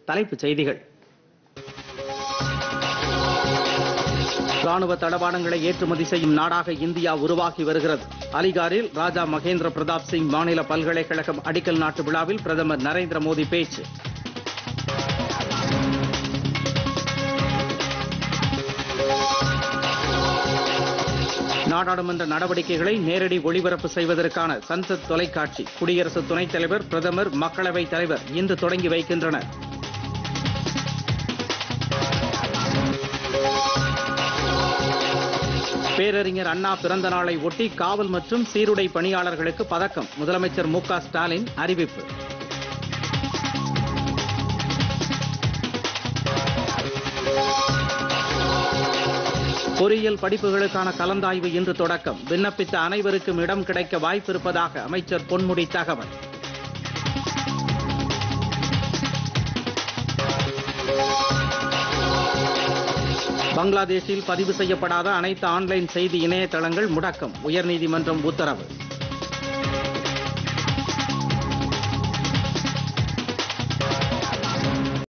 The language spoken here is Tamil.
தலைப்புச் செய்திகள் ராணுவ தளவாடங்களை ஏற்றுமதி செய்யும் நாடாக இந்தியா உருவாகி வருகிறது அலிகாரில் ராஜா மகேந்திர பிரதாப் சிங் மாநில பல்கலைக்கழகம் அடிக்கல் நாட்டு விழாவில் பிரதமர் நரேந்திர மோடி பேச்சு நாடாளுமன்ற நடவடிக்கைகளை நேரடி ஒளிபரப்பு செய்வதற்கான சன்சத் தொலைக்காட்சி குடியரசு துணைத் தலைவர் பிரதமர் மக்களவைத் தலைவர் இன்று தொடங்கி வைக்கின்றனர் பேரறிஞர் அண்ணா பிறந்த நாளை ஒட்டி காவல் மற்றும் சீருடை பணியாளர்களுக்கு பதக்கம் முதலமைச்சர் மு க ஸ்டாலின் அறிவிப்பு பொறியியல் படிப்புகளுக்கான கலந்தாய்வு இன்று தொடக்கம் விண்ணப்பித்த அனைவருக்கும் இடம் கிடைக்க வாய்ப்பிருப்பதாக அமைச்சர் பொன்முடி தகவல் பங்களாதேஷில் பதிவு செய்யப்படாத அனைத்து ஆன்லைன் செய்தி இணையதளங்கள் முடக்கம் உயர்நீதிமன்றம் உத்தரவு